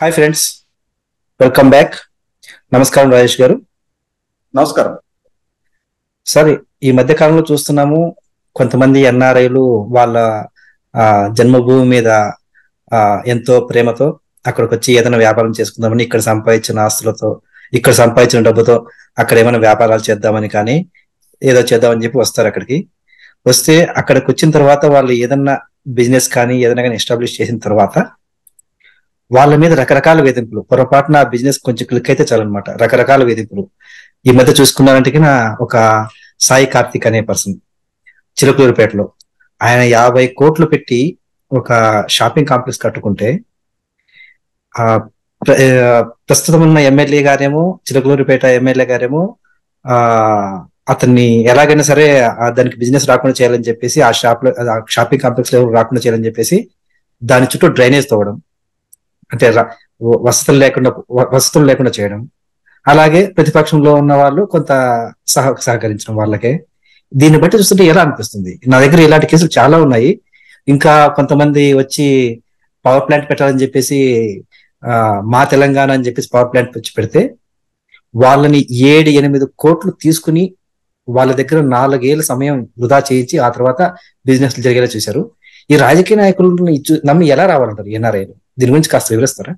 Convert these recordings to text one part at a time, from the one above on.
hi friends welcome back నమస్కారం రాజేష్ గారు నమస్కారం సార్ ఈ మధ్య కాలంలో చూస్తున్నాము కొంతమంది ఎన్ఆర్ఐలు వాళ్ళ ఆ, జన్మభూమి మీద ఆ, ఎంతో ప్రేమతో అక్కడికి వచ్చి ఏదైనా వ్యాపారం చేసుకుందామని ఇక్కడ సంపాదించిన ఆస్తులతో ఇక్కడ సంపాదించిన డబ్బుతో అక్కడ ఏమైనా వ్యాపారాలు చేద్దామని కానీ ఏదో చేద్దామని చెప్పి వస్తారు అక్కడికి వస్తే అక్కడికి వచ్చిన తర్వాత వాళ్ళు ఏదన్నా బిజినెస్ కానీ ఏదైనా కానీ ఎస్టాబ్లిష్ చేసిన తర్వాత వాళ్ళ మీద రకరకాల వేధింపులు పొరపాటున ఆ బిజినెస్ కొంచెం క్లిక్ అయితే చాలన్నమాట రకరకాల వేధింపులు ఈ మధ్య చూసుకున్నారంటే నా ఒక సాయి కార్తిక్ అనే పర్సన్ చిలకలూరుపేటలో ఆయన యాభై కోట్లు పెట్టి ఒక షాపింగ్ కాంప్లెక్స్ కట్టుకుంటే ఆ ప్ర- ఆ, ప్రస్తుతం ఉన్న ఎమ్మెల్యే గారేమో చిలకలూరుపేట ఎమ్మెల్యే గారేమో ఆ అతన్ని ఎలాగైనా సరే ఆ దానికి బిజినెస్ రాకుండా చేయాలని చెప్పేసి ఆ షాప్ లో ఆ షాపింగ్ కాంప్లెక్స్ లో ఎవరు రాకుండా చేయాలని చెప్పేసి దాని చుట్టూ డ్రైనేజ్ తవ్వడం అంటే ర- వ- వసతులు లేకుండా వ- వసతులు లేకుండా చేయడం అలాగే ప్రతిపక్షంలో ఉన్న వాళ్ళు కొంత సహ సహకరించడం వాళ్ళకే దీన్ని బట్టి చూస్తుంటే ఎలా అనిపిస్తుంది నా దగ్గర ఇలాంటి కేసులు చాలా ఉన్నాయి ఇంకా కొంతమంది వచ్చి పవర్ ప్లాంట్ పెట్టాలని చెప్పేసి ఆ, మా తెలంగాణ అని చెప్పేసి పవర్ ప్లాంట్ వచ్చి పెడితే వాళ్ళని ఏడు ఎనిమిది కోట్లు తీసుకుని వాళ్ళ దగ్గర నాలుగేళ్ల సమయం వృధా చేయించి ఆ తర్వాత బిజినెస్ జరిగేలా చూశారు ఈ రాజకీయ నాయకులను ఇచ్చు- నమ్మి ఎలా రావాలంటారు ఎన్ఆర్ఐలు దీని గురించి కాస్త వివరిస్తారా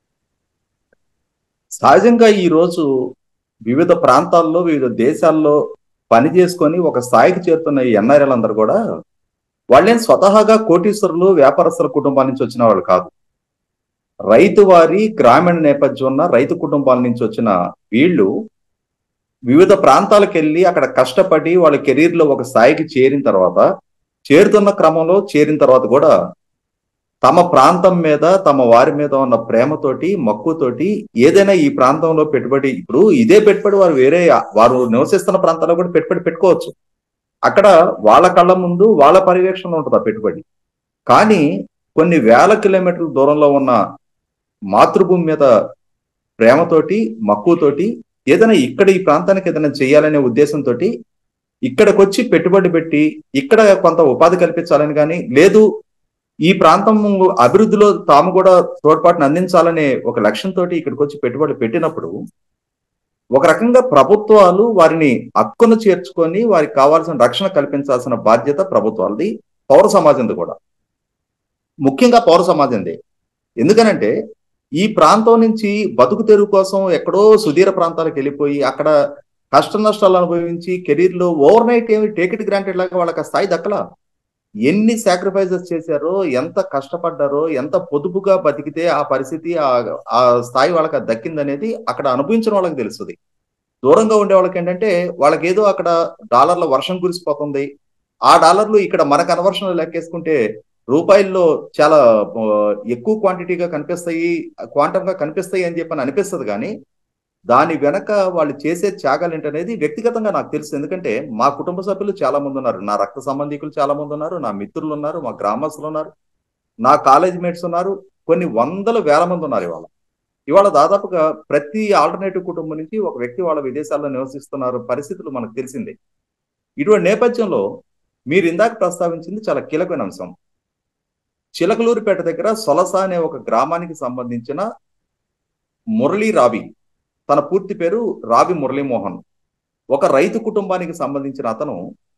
సహజంగా ఈ రోజు వివిధ ప్రాంతాల్లో వివిధ దేశాల్లో పని చేసుకొని ఒక స్థాయికి చేరుతున్న ఈ ఎన్ఆర్ఎల్ అందరూ కూడా వాళ్ళేం స్వతహాగా కోటీశ్వరులు వ్యాపారస్తుల కుటుంబాల నుంచి వచ్చిన వాళ్ళు కాదు రైతు వారి గ్రామీణ నేపథ్యం ఉన్న రైతు కుటుంబాల నుంచి వచ్చిన వీళ్ళు వివిధ ప్రాంతాలకు వెళ్ళి అక్కడ కష్టపడి వాళ్ళ కెరీర్ లో ఒక స్థాయికి చేరిన తర్వాత చేరుతున్న క్రమంలో చేరిన తర్వాత కూడా తమ ప్రాంతం మీద తమ వారి మీద ఉన్న ప్రేమతోటి మక్కువతోటి ఏదైనా ఈ ప్రాంతంలో పెట్టుబడి ఇప్పుడు ఇదే పెట్టుబడి వారు వేరే వారు నివసిస్తున్న ప్రాంతాల్లో కూడా పెట్టుబడి పెట్టుకోవచ్చు అక్కడ వాళ్ళ కళ్ళ ముందు వాళ్ళ పర్యవేక్షణలో ఉంటుంది ఆ పెట్టుబడి కానీ కొన్ని వేల కిలోమీటర్ల దూరంలో ఉన్న మాతృభూమి మీద ప్రేమతోటి మక్కువతోటి ఏదైనా ఇక్కడ ఈ ప్రాంతానికి ఏదైనా చేయాలనే ఉద్దేశంతో ఇక్కడికి వచ్చి పెట్టుబడి పెట్టి ఇక్కడ కొంత ఉపాధి కల్పించాలని కానీ లేదు ఈ ప్రాంతం అభివృద్ధిలో తాము కూడా తోడ్పాటును అందించాలనే ఒక లక్ష్యంతో ఇక్కడికి వచ్చి పెట్టుబడులు పెట్టినప్పుడు ఒక రకంగా ప్రభుత్వాలు వారిని హక్కును చేర్చుకొని వారికి కావాల్సిన రక్షణ కల్పించాల్సిన బాధ్యత ప్రభుత్వాలది పౌర సమాజంది కూడా ముఖ్యంగా పౌర సమాజంది ఎందుకనంటే ఈ ప్రాంతం నుంచి బతుకు తెరువు కోసం ఎక్కడో సుదీర ప్రాంతాలకు వెళ్ళిపోయి అక్కడ కష్ట నష్టాలు అనుభవించి కెరీర్ లో ఓవర్ నైట్ ఏమి టేకెట్ గ్రాంటెడ్ లాగా వాళ్ళకి ఆ స్థాయి దక్కలా ఎన్ని సాక్రిఫైసెస్ చేశారో ఎంత కష్టపడ్డారో ఎంత పొదుపుగా బతికితే ఆ పరిస్థితి ఆ ఆ స్థాయి వాళ్ళకి అది దక్కిందనేది అక్కడ అనుభవించిన వాళ్ళకి తెలుస్తుంది దూరంగా ఉండే వాళ్ళకి ఏంటంటే వాళ్ళకి ఏదో అక్కడ డాలర్ల వర్షం కురిసిపోతుంది ఆ డాలర్లు ఇక్కడ మన కన్వర్షన్ లెక్కేసుకుంటే రూపాయల్లో చాలా ఆ, ఎక్కువ క్వాంటిటీగా కనిపిస్తాయి క్వాంటమ్ గా కనిపిస్తాయి అని చెప్పని అనిపిస్తుంది కానీ దాని వెనక వాళ్ళు చేసే త్యాగాలు ఏంటనేది వ్యక్తిగతంగా నాకు తెలుసు ఎందుకంటే మా కుటుంబ సభ్యులు చాలా మంది ఉన్నారు నా రక్త సంబంధికులు చాలా మంది ఉన్నారు నా మిత్రులు ఉన్నారు మా గ్రామస్తులు ఉన్నారు నా కాలేజ్ మేట్స్ ఉన్నారు కొన్ని వందల వేల మంది ఉన్నారు ఇవాళ ఇవాళ దాదాపుగా ప్రతి ఆల్టర్నేటివ్ కుటుంబం నుంచి ఒక వ్యక్తి వాళ్ళ విదేశాల్లో నివసిస్తున్నారు పరిస్థితులు మనకు తెలిసిందే ఇటువంటి నేపథ్యంలో మీరు ఇందాక ప్రస్తావించింది చాలా కీలకమైన అంశం చిలకలూరుపేట దగ్గర సొలస అనే ఒక గ్రామానికి సంబంధించిన మురళీ రావి తన పూర్తి పేరు రావి మురళీమోహన్ ఒక రైతు కుటుంబానికి సంబంధించిన అతను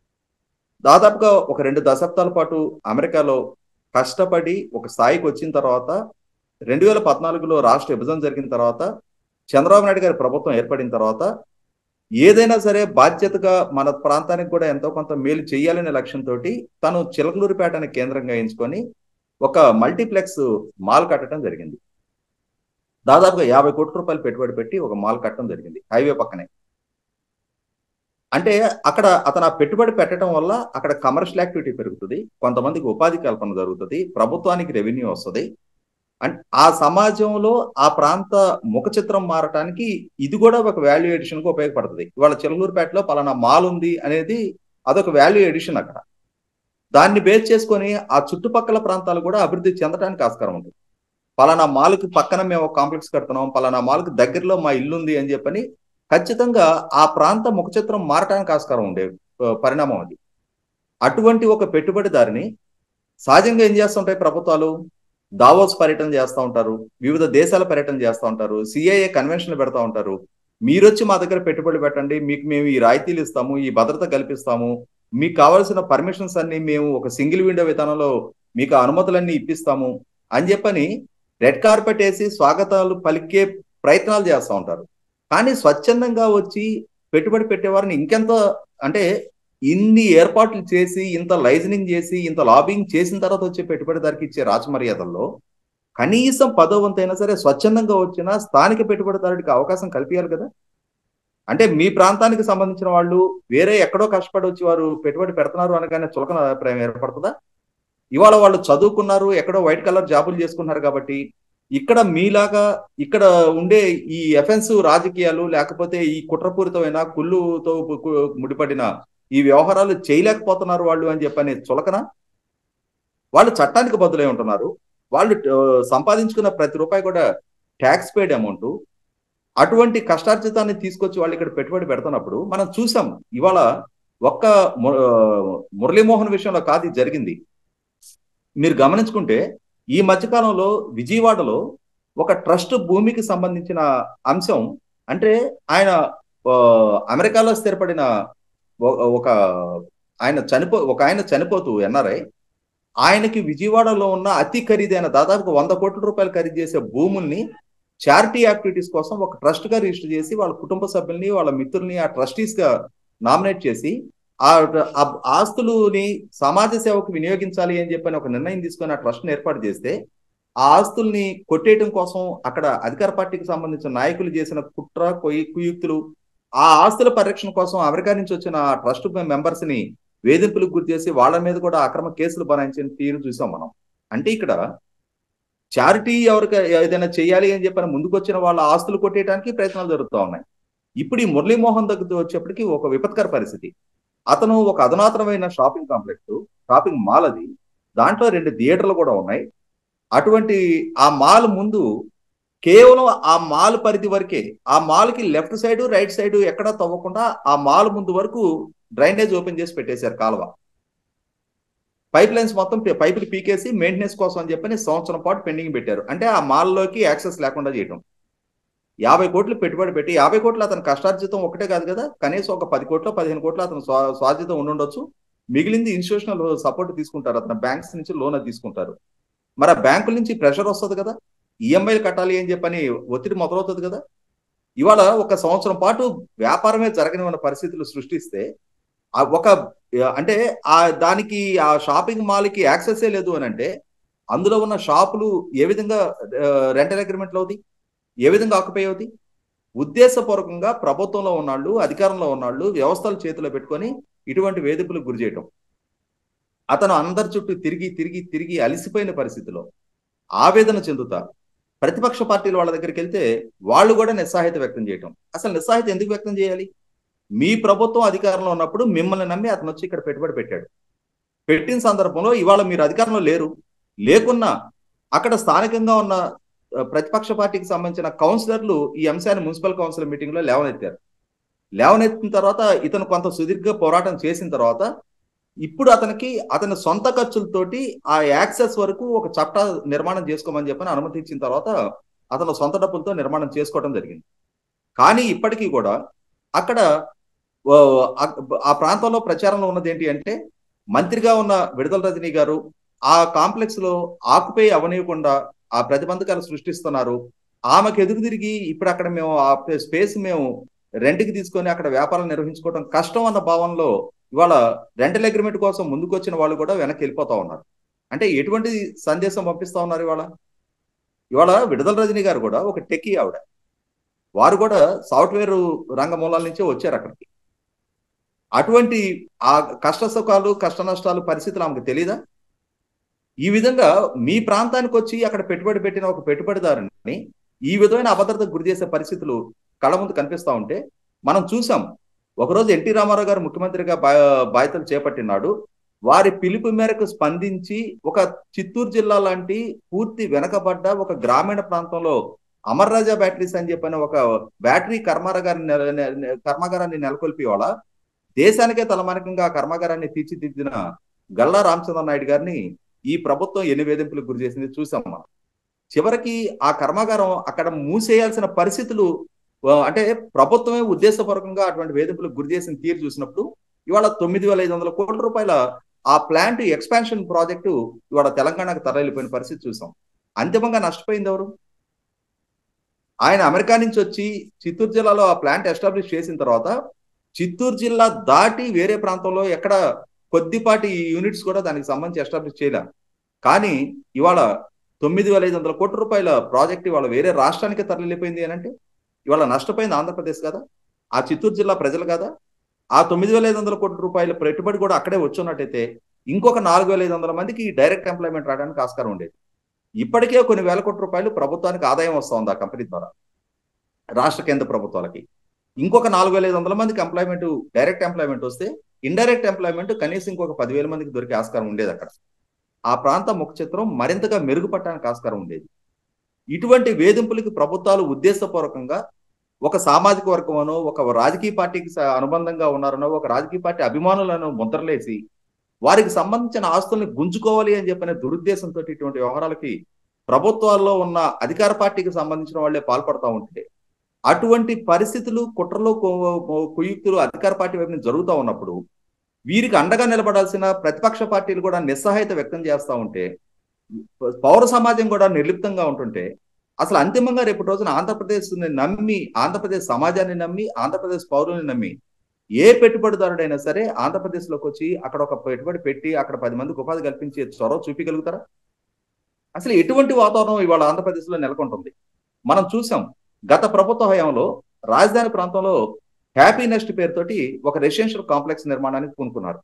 దాదాపుగా ఒక రెండు దశాబ్దాల పాటు అమెరికాలో కష్టపడి ఒక స్థాయికి వచ్చిన తర్వాత రెండు వేల పద్నాలుగులో రాష్ట్ర విభజన జరిగిన తర్వాత చంద్రబాబు నాయుడు గారి ప్రభుత్వం ఏర్పడిన తర్వాత ఏదైనా సరే బాధ్యతగా మన ప్రాంతానికి కూడా ఎంతో కొంత మేలు చేయాలనే లక్ష్యంతో తను చిలకలూరుపేట అనే కేంద్రంగా ఎంచుకొని ఒక మల్టీప్లెక్స్ మాల్ కట్టడం జరిగింది దాదాపుగా యాభై కోట్ల రూపాయలు పెట్టుబడి పెట్టి ఒక మాల్ కట్టడం జరిగింది హైవే పక్కనే అంటే అక్కడ అతను ఆ పెట్టుబడి పెట్టడం వల్ల అక్కడ కమర్షియల్ యాక్టివిటీ పెరుగుతుంది కొంతమందికి ఉపాధి కల్పన జరుగుతుంది ప్రభుత్వానికి రెవెన్యూ వస్తుంది అండ్ ఆ సమాజంలో ఆ ప్రాంత ముఖ చిత్రం మారటానికి ఇది కూడా ఒక వాల్యూ ఎడిషన్ కు ఉపయోగపడుతుంది ఇవాళ చిలకలూరుపేటలో పలానా మాల్ ఉంది అనేది అదొక వాల్యూ ఎడిషన్ అక్కడ దాన్ని బేస్ చేసుకొని ఆ చుట్టుపక్కల ప్రాంతాలు కూడా అభివృద్ధి చెందడానికి ఆస్కారం ఉంటుంది పలానా మాల్కి పక్కన మేము ఒక కాంప్లెక్స్ కడుతున్నాం పలానా మాల్కి దగ్గరలో మా ఇల్లు ఉంది అని చెప్పని ఖచ్చితంగా ఆ ప్రాంత ముఖ చిత్రం మారటానికి ఆస్కారం ఉండే ఆ, పరిణామం అది అటువంటి ఒక పెట్టుబడిదారిని సహజంగా ఏం చేస్తుంటాయి ప్రభుత్వాలు దావోస్ పర్యటన చేస్తూ ఉంటారు వివిధ దేశాల పర్యటన చేస్తూ ఉంటారు సిఐఏ కన్వెన్షన్లు పెడతా ఉంటారు మీరు వచ్చి మా దగ్గర పెట్టుబడి పెట్టండి మీకు మేము ఈ రాయితీలు ఇస్తాము ఈ భద్రత కల్పిస్తాము మీకు కావాల్సిన పర్మిషన్స్ అన్ని మేము ఒక సింగిల్ విండో విధానంలో మీకు అనుమతులన్నీ ఇప్పిస్తాము అని చెప్పని రెడ్ కార్పెట్ వేసి స్వాగతాలు పలికే ప్రయత్నాలు చేస్తూ ఉంటారు కానీ స్వచ్ఛందంగా వచ్చి పెట్టుబడి పెట్టేవారిని ఇంకెంత అంటే ఇన్ని ఏర్పాట్లు చేసి ఇంత లైజనింగ్ చేసి ఇంత లాబింగ్ చేసిన తర్వాత వచ్చే పెట్టుబడిదారికి ఇచ్చే రాజమర్యాదల్లో కనీసం పదో వంతైనా సరే స్వచ్ఛందంగా వచ్చిన స్థానిక పెట్టుబడిదారుడికి అవకాశం కల్పించాలి కదా అంటే మీ ప్రాంతానికి సంబంధించిన వాళ్ళు వేరే ఎక్కడో కష్టపడి వచ్చి వారు పెట్టుబడి పెడుతున్నారు అనగానే చులకన అభిప్రాయం ఏర్పడుతుందా ఇవాళ వాళ్ళు చదువుకున్నారు ఎక్కడో వైట్ కలర్ జాబులు చేసుకున్నారు కాబట్టి ఇక్కడ మీలాగా ఇక్కడ ఉండే ఈ ఎఫెన్స్ రాజకీయాలు లేకపోతే ఈ కుట్రపూరితమైన కుళ్ళుతో ముడిపడిన ఈ వ్యవహారాలు చేయలేకపోతున్నారు వాళ్ళు అని చెప్పని చులకన వాళ్ళు చట్టానికి బదులై ఉంటున్నారు వాళ్ళు సంపాదించుకున్న ప్రతి రూపాయి కూడా ట్యాక్స్ పేడ్ అమౌంట్ అటువంటి కష్టార్జితాన్ని తీసుకొచ్చి వాళ్ళు ఇక్కడ పెట్టుబడి పెడుతున్నప్పుడు మనం చూసాం ఇవాళ ఒక్క మురళీమోహన్ విషయంలో కాదు జరిగింది మీరు గమనించుకుంటే ఈ మధ్యకాలంలో విజయవాడలో ఒక ట్రస్ట్ భూమికి సంబంధించిన అంశం అంటే ఆయన అమెరికాలో స్థిరపడిన ఒక ఆయన చనిపో ఒక ఆయన చనిపోతూ ఎన్ఆర్ఐ ఆయనకి విజయవాడలో ఉన్న అతి ఖరీదైన దాదాపు వంద కోట్ల రూపాయలు ఖరీదు చేసే భూముల్ని చారిటీ యాక్టివిటీస్ కోసం ఒక ట్రస్ట్ గా రిజిస్టర్ చేసి వాళ్ళ కుటుంబ సభ్యుల్ని వాళ్ళ మిత్రుల్ని ఆ ట్రస్టీస్ గా నామినేట్ చేసి ఆ ఆస్తులని సమాజ సేవకు వినియోగించాలి అని చెప్పని ఒక నిర్ణయం తీసుకొని ఆ ట్రస్ట్ ఏర్పాటు చేస్తే ఆ ఆస్తుల్ని కొట్టేయటం కోసం అక్కడ అధికార పార్టీకి సంబంధించిన నాయకులు చేసిన కుట్ర కొయ్యి కుయుక్తులు ఆ ఆస్తుల పరిరక్షణ కోసం అమెరికా నుంచి వచ్చిన ట్రస్ట్ మెంబర్స్ ని వేధింపులకు గురి చేసి వాళ్ళ మీద కూడా అక్రమ కేసులు బనాయించిన తీరు చూసాం మనం అంటే ఇక్కడ చారిటీ ఎవరికి ఏదైనా చేయాలి అని చెప్పని ముందుకు వచ్చిన వాళ్ళ ఆస్తులు కొట్టేయడానికి ప్రయత్నాలు జరుగుతూ ఉన్నాయి ఇప్పుడు ఈ మురళీమోహన్ దగ్గర వచ్చేప్పటికి ఒక విపత్కర పరిస్థితి అతను ఒక అధునాతనమైన షాపింగ్ కాంప్లెక్స్ షాపింగ్ మాల్ అది దాంట్లో రెండు థియేటర్లు కూడా ఉన్నాయి అటువంటి ఆ మాల్ ముందు కేవలం ఆ మాల్ పరిధి వరకే ఆ మాల్కి లెఫ్ట్ సైడ్ రైట్ సైడ్ ఎక్కడా తవ్వకుండా ఆ మాల్ ముందు వరకు డ్రైనేజ్ ఓపెన్ చేసి పెట్టేశారు కాలువ పైప్ లైన్స్ మొత్తం పైపులు పీకేసి మెయింటెనెన్స్ కోసం అని చెప్పని సంవత్సరం పాటు పెండింగ్ పెట్టారు అంటే ఆ మాల్లోకి యాక్సెస్ లేకుండా చేయడం యాభై కోట్లు పెట్టుబడి పెట్టి యాభై కోట్లు అతని కష్టార్జితం ఒకటే కాదు కదా కనీసం ఒక పది కోట్లు పదిహేను కోట్లు అతను స్వార్జితం ఉండుండొచ్చు మిగిలింది ఇన్స్టిట్యూషనల్ సపోర్ట్ తీసుకుంటారు అతను బ్యాంక్స్ నుంచి లోన్ తీసుకుంటారు మరి ఆ బ్యాంకుల నుంచి ప్రెషర్ వస్తుంది కదా ఈఎంఐలు కట్టాలి అని చెప్పని ఒత్తిడి మొదలవుతుంది కదా ఇవాళ ఒక సంవత్సరం పాటు వ్యాపారమే జరగని పరిస్థితులు సృష్టిస్తే ఒక అంటే ఆ దానికి ఆ షాపింగ్ మాల్కి యాక్సెసే లేదు అని అంటే అందులో ఉన్న షాపులు ఏ విధంగా రెంటల్ అగ్రిమెంట్లు అవుతాయి ఏ విధంగా ఆక్యుపై అవుతాయి ఉద్దేశపూర్వకంగా ప్రభుత్వంలో ఉన్నాళ్ళు అధికారంలో ఉన్నాళ్ళు వ్యవస్థల చేతిలో పెట్టుకొని ఇటువంటి వేధింపులకు గురి చేయటం అతను అందరి చుట్టూ తిరిగి తిరిగి తిరిగి అలిసిపోయిన పరిస్థితిలో ఆవేదన చెందుతా ప్రతిపక్ష పార్టీల వాళ్ళ దగ్గరికి వెళ్తే వాళ్ళు కూడా నిస్సహాయత వ్యక్తం చేయటం అసలు నిస్సహాయత ఎందుకు వ్యక్తం చేయాలి మీ ప్రభుత్వం అధికారంలో ఉన్నప్పుడు మిమ్మల్ని నమ్మి అతను వచ్చి ఇక్కడ పెట్టుబడి పెట్టాడు పెట్టిన సందర్భంలో ఇవాళ మీరు అధికారంలో లేరు లేకున్నా అక్కడ స్థానికంగా ఉన్న ప్రతిపక్ష పార్టీకి సంబంధించిన కౌన్సిలర్లు ఈ అంశాన్ని మున్సిపల్ కౌన్సిల్ మీటింగ్ లో లేవనెత్తారు లేవనెత్తిన తర్వాత ఇతను కొంత సుదీర్ఘ పోరాటం చేసిన తర్వాత ఇప్పుడు అతనికి అతని సొంత ఖర్చులతోటి ఆ యాక్సెస్ వరకు ఒక చట్ట నిర్మాణం చేసుకోమని చెప్పని అనుమతి ఇచ్చిన తర్వాత అతను సొంత డబ్బులతో నిర్మాణం చేసుకోవడం జరిగింది కానీ ఇప్పటికీ కూడా అక్కడ ఆ ప్రాంతంలో ప్రచారంలో ఉన్నది ఏంటి అంటే మంత్రిగా ఉన్న విడుదల రజనీ గారు ఆ కాంప్లెక్స్ లో ఆకుపై అవనీయకుండా ఆ ప్రతిబంధకాలు సృష్టిస్తున్నారు ఆమెకు ఎదురు తిరిగి ఇప్పుడు అక్కడ మేము ఆ స్పేస్ మేము రెంట్కి తీసుకొని అక్కడ వ్యాపారం నిర్వహించుకోవడం కష్టం అన్న భావనలో ఇవాళ రెంటల్ అగ్రిమెంట్ కోసం ముందుకు వచ్చిన వాళ్ళు కూడా వెనక్కి వెళ్ళిపోతా ఉన్నారు అంటే ఎటువంటి సందేశం పంపిస్తా ఉన్నారు ఇవాళ ఇవాళ విడుదల రజనీ గారు కూడా ఒక టెక్కీ ఆవిడ వారు కూడా సాఫ్ట్వేర్ రంగ మూలాల నుంచే వచ్చారు అక్కడికి అటువంటి ఆ కష్ట సుఖాలు కష్ట నష్టాలు పరిస్థితులు ఆమెకు తెలీదా ఈ విధంగా మీ ప్రాంతానికి వచ్చి అక్కడ పెట్టుబడి పెట్టిన ఒక పెట్టుబడిదారుని ఈ విధమైన అభద్రతకు గురి చేసే పరిస్థితులు కళ్ళ ముందు కనిపిస్తా ఉంటే మనం చూసాం ఒకరోజు ఎన్టీ రామారావు గారు ముఖ్యమంత్రిగా బాధ్యతలు చేపట్టినాడు వారి పిలుపు మేరకు స్పందించి ఒక చిత్తూరు జిల్లా లాంటి పూర్తి వెనకబడ్డ ఒక గ్రామీణ ప్రాంతంలో అమర్ రాజా బ్యాటరీస్ అని చెప్పిన ఒక బ్యాటరీ కర్మాగారాన్ని కర్మాగారాన్ని నెలకొల్పి వాళ్ళ దేశానికే తలమానికంగా ఆ కర్మాగారాన్ని తీర్చిదిద్దిన గల్లా రామచంద్ర నాయుడు గారిని ఈ ప్రభుత్వం ఎన్ని వేధింపులకు గురి చేసింది చూసాం మనం చివరికి ఆ కర్మాగారం అక్కడ మూసేయాల్సిన పరిస్థితులు ఆ, అంటే ప్రభుత్వమే ఉద్దేశపూర్వకంగా అటువంటి వేధింపులకు గురి చేసిన తీరు చూసినప్పుడు ఇవాళ తొమ్మిది వేల ఐదు వందల కోట్ల రూపాయల ఆ ప్లాంట్ ఎక్స్పాన్షన్ ప్రాజెక్టు ఇవాళ తెలంగాణకు తరలిపోయిన పరిస్థితి చూసాం అంతిమంగా నష్టపోయింది ఎవరు ఆయన అమెరికా నుంచి వచ్చి చిత్తూరు జిల్లాలో ఆ ప్లాంట్ ఎస్టాబ్లిష్ చేసిన తర్వాత చిత్తూరు జిల్లా దాటి వేరే ప్రాంతంలో ఎక్కడ కొద్దిపాటి యూనిట్స్ కూడా దానికి సంబంధించి ఎస్టాబ్లిష్ చేయలే కానీ ఇవాళ తొమ్మిది వేల ఐదు వందల కోట్ల రూపాయల ప్రాజెక్ట్ ఇవాళ వేరే రాష్ట్రానికి తరలిపోయింది అని అంటే ఇవాళ నష్టపోయింది ఆంధ్రప్రదేశ్ కదా ఆ చిత్తూరు జిల్లా ప్రజలు కదా ఆ తొమ్మిది వేల ఐదు వందల కోట్ల రూపాయల పెట్టుబడి కూడా అక్కడే వచ్చున్నట్టయితే ఇంకొక నాలుగు వేల ఐదు వందల మందికి డైరెక్ట్ ఎంప్లాయ్మెంట్ రావడానికి ఆస్కారం ఉండేది ఇప్పటికే కొన్ని వేల కోట్ల రూపాయలు ప్రభుత్వానికి ఆదాయం వస్తా ఉంది ఆ కంపెనీ ద్వారా రాష్ట్ర కేంద్ర ప్రభుత్వాలకి ఇంకొక నాలుగు వేల ఐదు వందల మందికి ఎంప్లాయ్మెంట్ డైరెక్ట్ ఎంప్లాయ్మెంట్ వస్తే ఇండైరెక్ట్ ఎంప్లాయ్మెంట్ కనీసం ఇంకొక పదివేల మందికి దొరికే ఆస్కారం ఉండేది అక్కడ ఆ ప్రాంత ముఖ చిత్రం మరింతగా మెరుగుపడటానికి ఆస్కారం ఉండేది ఇటువంటి వేధింపులకి ప్రభుత్వాలు ఉద్దేశపూర్వకంగా ఒక సామాజిక వర్గమనో ఒక రాజకీయ పార్టీకి స- అనుబంధంగా ఉన్నారనో ఒక రాజకీయ పార్టీ అభిమానులను ముద్రలేసి వారికి సంబంధించిన ఆస్తుల్ని గుంజుకోవాలి అని చెప్పిన దురుద్దేశంతో ఇటువంటి వ్యవహారాలకి ప్రభుత్వాల్లో ఉన్న అధికార పార్టీకి సంబంధించిన వాళ్ళే పాల్పడతా ఉంటే అటువంటి పరిస్థితులు కుట్రలు కు- కు- కుయుక్తులు అధికార పార్టీ వైపు నుంచి జరుగుతూ ఉన్నప్పుడు వీరికి అండగా నిలబడాల్సిన ప్రతిపక్ష పార్టీలు కూడా నిస్సహాయత వ్యక్తం చేస్తూ ఉంటే పౌర సమాజం కూడా నిర్లిప్తంగా ఉంటుంటే అసలు అంతిమంగా రేపు రోజున ఆంధ్రప్రదేశ్ నమ్మి ఆంధ్రప్రదేశ్ సమాజాన్ని నమ్మి ఆంధ్రప్రదేశ్ పౌరుల్ని నమ్మి ఏ పెట్టుబడిదారుడైనా సరే ఆంధ్రప్రదేశ్ లోకి వచ్చి అక్కడ ఒక పెట్టుబడి పెట్టి అక్కడ పది మందికి ఉపాధి కల్పించే చొరవ చూపించగలుగుతారా అసలు ఎటువంటి వాతావరణం ఇవాళ ఆంధ్రప్రదేశ్ లో నెలకొంటుంది మనం చూసాం గత ప్రభుత్వ హయాంలో రాజధాని ప్రాంతంలో హ్యాపీ నెస్ట్ పేరుతోటి ఒక రెసిడెన్షియల్ కాంప్లెక్స్ నిర్మాణానికి పూనుకున్నారు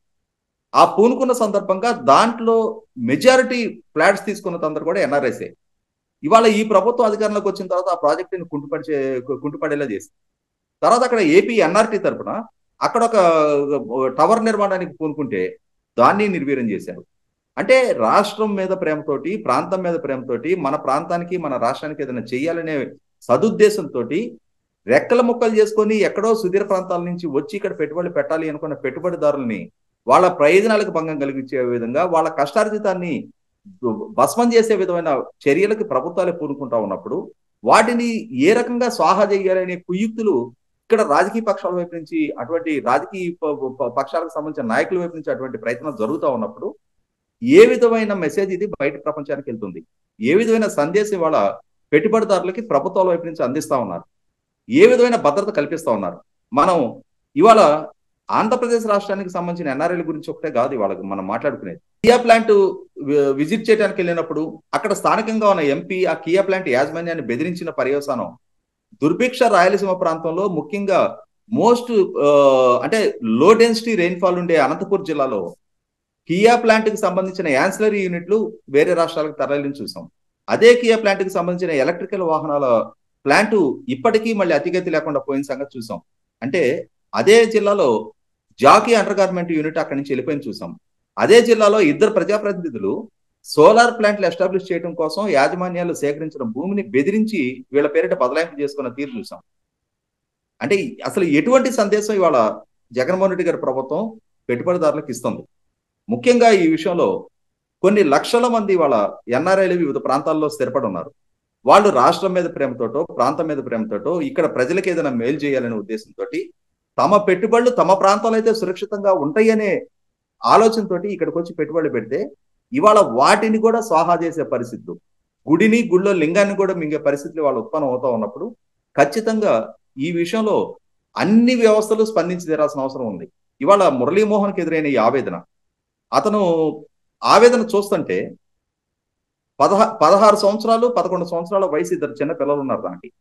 ఆ పూనుకున్న సందర్భంగా దాంట్లో మెజారిటీ ఫ్లాట్స్ తీసుకున్న అందరు కూడా ఎన్ఆర్ఎస్ఏ ఇవాళ ఈ ప్రభుత్వం అధికారంలోకి వచ్చిన తర్వాత ఆ ప్రాజెక్టుని కుంటుపడిచే కుంటుపడేలా చేసింది తర్వాత అక్కడ ఏపీ ఎన్ఆర్టీ తరపున అక్కడ ఒక టవర్ నిర్మాణానికి పూనుకుంటే దాన్ని నిర్వీర్యం చేశారు అంటే రాష్ట్రం మీద ప్రేమతోటి ప్రాంతం మీద ప్రేమతోటి మన ప్రాంతానికి మన రాష్ట్రానికి ఏదైనా చేయాలనే సదుద్దేశంతో రెక్కల ముక్కలు చేసుకొని ఎక్కడో సుదీర ప్రాంతాల నుంచి వచ్చి ఇక్కడ పెట్టుబడులు పెట్టాలి అనుకున్న పెట్టుబడిదారుల్ని వాళ్ళ ప్రయోజనాలకు భంగం కలిగించే విధంగా వాళ్ళ కష్టార్జితాన్ని భస్మం చేసే విధమైన చర్యలకు ప్రభుత్వాలే పూనుకుంటా ఉన్నప్పుడు వాటిని ఏ రకంగా స్వాహా చేయాలనే కుయుక్తులు ఇక్కడ రాజకీయ పక్షాల వైపు నుంచి అటువంటి రాజకీయ ప- ప- పక్షాలకు సంబంధించిన నాయకుల వైపు నుంచి అటువంటి ప్రయత్నం జరుగుతూ ఉన్నప్పుడు ఏ విధమైన మెసేజ్ ఇది బయట ప్రపంచానికి వెళ్తుంది ఏ విధమైన సందేశం ఇవాళ పెట్టుబడిదారులకి ప్రభుత్వాల వైపు నుంచి అందిస్తా ఉన్నారు ఏ విధమైన భద్రత కల్పిస్తా ఉన్నారు మనం ఇవాళ ఆంధ్రప్రదేశ్ రాష్ట్రానికి సంబంధించిన ఎన్ఆర్ఐల గురించి ఒకటే కాదు ఇవాళ మనం మాట్లాడుకునేది కియా ప్లాంట్ వి- విజిట్ చేయడానికి వెళ్ళినప్పుడు అక్కడ స్థానికంగా ఉన్న ఎంపీ ఆ కియా ప్లాంట్ యాజమాన్యాన్ని బెదిరించిన పర్యవసానం దుర్భిక్ష రాయలసీమ ప్రాంతంలో ముఖ్యంగా మోస్ట్ అంటే లో డెన్సిటీ రెయిన్ఫాల్ ఉండే అనంతపూర్ జిల్లాలో కియా ప్లాంట్ కి సంబంధించిన యాన్సిలరీ యూనిట్లు వేరే రాష్ట్రాలకు తరలిని చూసాం అదే కియా ప్లాంట్ కి సంబంధించిన ఎలక్ట్రికల్ వాహనాల ప్లాంట్ ఇప్పటికీ మళ్ళీ అతిగతి లేకుండా పోయిన సంగతి చూసాం అంటే అదే జిల్లాలో జాకీ అండర్ గార్మెంట్ యూనిట్ అక్కడి నుంచి వెళ్ళిపోయింది చూసాం అదే జిల్లాలో ఇద్దరు ప్రజాప్రతినిధులు సోలార్ ప్లాంట్లు ఎస్టాబ్లిష్ చేయడం కోసం యాజమాన్యాలు సేకరించిన భూమిని బెదిరించి వీళ్ళ పేరిట బదలాయింపు చేసుకున్న తీరు చూసాం అంటే అసలు ఎటువంటి సందేశం ఇవాళ జగన్మోహన్ రెడ్డి గారి ప్రభుత్వం పెట్టుబడిదారులకు ఇస్తుంది ముఖ్యంగా ఈ విషయంలో కొన్ని లక్షల మంది వాళ్ళ ఎన్ఆర్ఐలు వివిధ ప్రాంతాల్లో స్థిరపడి ఉన్నారు వాళ్ళు రాష్ట్రం మీద ప్రేమతోటో ప్రాంతం మీద ప్రేమతోటో ఇక్కడ ప్రజలకు ఏదైనా మేలు చేయాలనే ఉద్దేశంతో తమ పెట్టుబడులు తమ ప్రాంతాలు అయితే సురక్షితంగా ఉంటాయనే ఆలోచనతోటి ఇక్కడికి వచ్చి పెట్టుబడులు పెడితే ఇవాళ వాటిని కూడా స్వాహా చేసే పరిస్థితులు గుడిని గుళ్ళో లింగాన్ని కూడా మింగే పరిస్థితులు వాళ్ళు ఉత్పన్నం అవుతా ఉన్నప్పుడు ఖచ్చితంగా ఈ విషయంలో అన్ని వ్యవస్థలు స్పందించి తీరాల్సిన అవసరం ఉంది ఇవాళ మురళీమోహన్కి ఎదురైన ఈ ఆవేదన అతను ఆవేదన చూస్తుంటే పదహా పదహారు సంవత్సరాలు పదకొండు సంవత్సరాల వయసు ఇద్దరు చిన్న పిల్లలు ఉన్నారు దానికి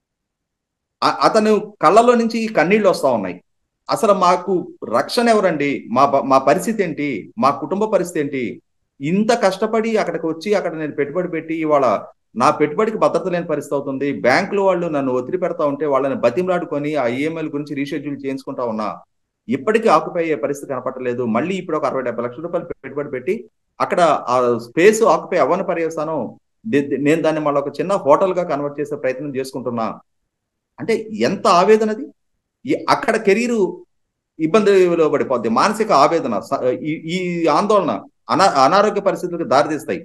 ఆ- అతను కళ్ళలో నుంచి కన్నీళ్లు వస్తా ఉన్నాయి అసలు మాకు రక్షణ ఎవరండి మా బ- మా పరిస్థితి ఏంటి మా కుటుంబ పరిస్థితి ఏంటి ఇంత కష్టపడి అక్కడికి వచ్చి అక్కడ నేను పెట్టుబడి పెట్టి ఇవాళ నా పెట్టుబడికి భద్రత లేని పరిస్థితి అవుతుంది బ్యాంకులు వాళ్ళు నన్ను ఒత్తిడి పెడతా ఉంటే వాళ్ళని బతిమలాడుకొని ఆ ఈఎంఐల గురించి రీషెడ్యూల్ చేయించుకుంటా ఉన్నా ఇప్పటికీ ఆక్యుపై అయ్యే పరిస్థితి కనపడలేదు మళ్ళీ ఇప్పుడు ఒక అరవై డెబ్బై లక్షల రూపాయలు పెట్టుబడి పెట్టి అక్కడ ఆ స్పేస్ ఆక్యుపై అవ్వని పర్యవసానం ది- నేను దాన్ని మళ్ళీ ఒక చిన్న హోటల్ గా కన్వర్ట్ చేసే ప్రయత్నం చేసుకుంటున్నా అంటే ఎంత ఆవేదనది ఈ- అక్కడ కెరీరు ఇబ్బందిలో పడిపోద్ది మానసిక ఆవేదన స- ఈ- ఈ ఆందోళన అనా అనారోగ్య పరిస్థితులకు దారితీస్తాయి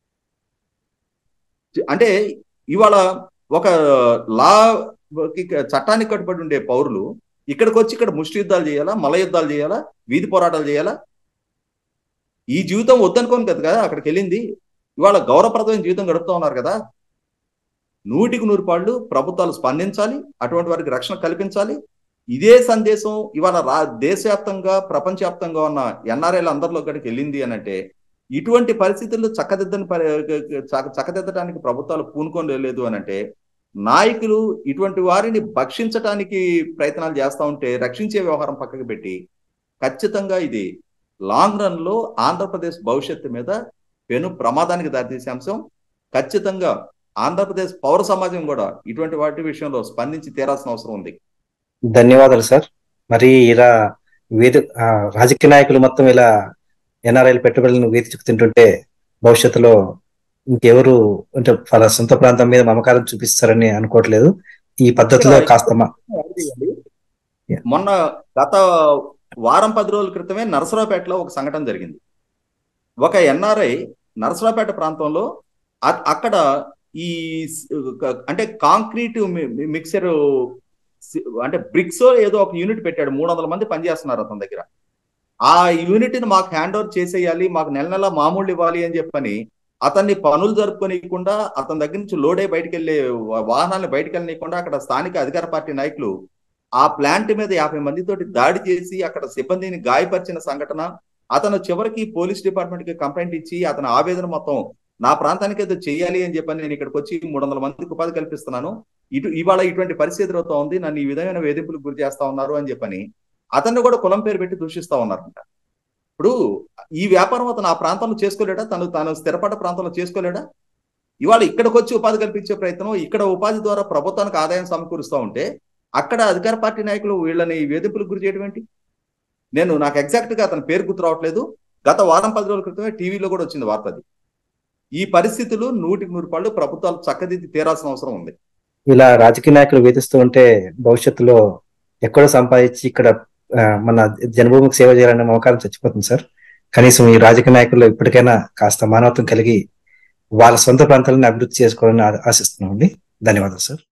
అంటే ఇవాళ ఒక లా చట్టానికి కట్టుబడి ఉండే పౌరులు ఇక్కడికి వచ్చి ఇక్కడ ముష్టి యుద్ధాలు చేయాలా మల యుద్ధాలు చేయాలా వీధి పోరాటాలు చేయాలా ఈ జీవితం వద్దనుకోను కదా కదా అక్కడికి వెళ్ళింది ఇవాళ గౌరవప్రదమైన జీవితం గడుపుతా ఉన్నారు కదా నూటికి నూరు పాళ్ళు ప్రభుత్వాలు స్పందించాలి అటువంటి వారికి రక్షణ కల్పించాలి ఇదే సందేశం ఇవాళ రా దేశవ్యాప్తంగా ప్రపంచవ్యాప్తంగా ఉన్న ఎన్ఆర్ఐల అందరిలో గడికి వెళ్ళింది అని అంటే ఇటువంటి పరిస్థితుల్లో చక్కదిద్దని చక్కదిద్దడానికి ప్రభుత్వాలు పూనుకొని లేదు అని అంటే నాయకులు ఇటువంటి వారిని భక్షించడానికి ప్రయత్నాలు చేస్తూ ఉంటే రక్షించే వ్యవహారం పక్కకు పెట్టి ఖచ్చితంగా ఇది లాంగ్ రన్ లో ఆంధ్రప్రదేశ్ భవిష్యత్తు మీద పెను ప్రమాదానికి దారితీసే అంశం ఖచ్చితంగా ఆంధ్రప్రదేశ్ పౌర సమాజం కూడా ఇటువంటి వాటి విషయంలో స్పందించి తీరాల్సిన అవసరం ఉంది ధన్యవాదాలు సార్ మరి ఇలా వేది రాజకీయ నాయకులు మొత్తం ఇలా ఎన్ఆర్ఐల పెట్టుబడులను వేధించుకు తింటుంటే భవిష్యత్తులో ఇంకెవరు అంటే వాళ్ళ సొంత ప్రాంతం మీద మమకారం చూపిస్తారని అనుకోవట్లేదు ఈ పద్ధతిలో కాస్త మొన్న గత వారం పది రోజుల క్రితమే నరసరావుపేటలో ఒక సంఘటన జరిగింది ఒక ఎన్ఆర్ఐ నరసరావుపేట ప్రాంతంలో అక్కడ ఈ అంటే కాంక్రీట్ మిక్సర్ అంటే బ్రిక్స్ ఏదో ఒక యూనిట్ పెట్టాడు మూడు వందల మంది పనిచేస్తున్నారు అతని దగ్గర ఆ యూనిట్ ని మాకు హ్యాండ్ ఓవర్ చేసేయాలి మాకు నెల నెల మామూలు ఇవ్వాలి అని చెప్పని అతన్ని పనులు జరుపుకోనియకుండా అతని దగ్గర నుంచి లోడే బయటకు వెళ్ళే వాహనాలను బయటకు వెళ్ళనీయకుండా అక్కడ స్థానిక అధికార పార్టీ నాయకులు ఆ ప్లాంట్ మీద యాభై మందితోటి దాడి చేసి అక్కడ సిబ్బందిని గాయపరిచిన సంఘటన అతను చివరికి పోలీస్ డిపార్ట్మెంట్ కి కంప్లైంట్ ఇచ్చి అతని ఆవేదన మొత్తం నా ప్రాంతానికి ఏదో చేయాలి అని చెప్పని నేను ఇక్కడికి వచ్చి మూడు వందల మందికి ఉపాధి కల్పిస్తున్నాను ఇటు ఇవాళ ఇటువంటి పరిస్థితి ఎదురవుతా ఉంది నన్ను ఈ విధమైన వేధింపులకు గురి చేస్తా ఉన్నారు అని చెప్పని అతన్ని కూడా కులం పేరు పెట్టి దూషిస్తా ఉన్నారంట ఇప్పుడు ఈ వ్యాపారం అతను ఆ ప్రాంతంలో చేసుకోలేడా తను తాను స్థిరపడ్డ ప్రాంతంలో చేసుకోలేడా ఇవాళ ఇక్కడికి వచ్చి ఉపాధి కల్పించే ప్రయత్నం ఇక్కడ ఉపాధి ద్వారా ప్రభుత్వానికి ఆదాయం సమకూరుస్తూ ఉంటే అక్కడ అధికార పార్టీ నాయకులు వీళ్ళని వేధింపులకు గురి చేయడం ఏంటి నేను నాకు ఎగ్జాక్ట్ గా అతని పేరు గుర్తు రావట్లేదు గత వారం పది రోజుల క్రితమే టీవీలో కూడా వచ్చింది వార్త అది ఈ పరిస్థితులు నూటికి నూరు పళ్ళు ప్రభుత్వాలు చక్కదిద్ది తీరాల్సిన అవసరం ఉంది ఇలా రాజకీయ నాయకులు వేధిస్తూ ఉంటే భవిష్యత్తులో ఎక్కడో సంపాదించి ఇక్కడ మన జన్మభూమికి సేవ చేయాలనే మమకారం చచ్చిపోతుంది సార్ కనీసం ఈ రాజకీయ నాయకుల్లో ఇప్పటికైనా కాస్త మానవత్వం కలిగి వాళ్ళ సొంత ప్రాంతాలను అభివృద్ధి చేసుకోవాలని ఆశిస్తున్నామండి ధన్యవాదాలు సార్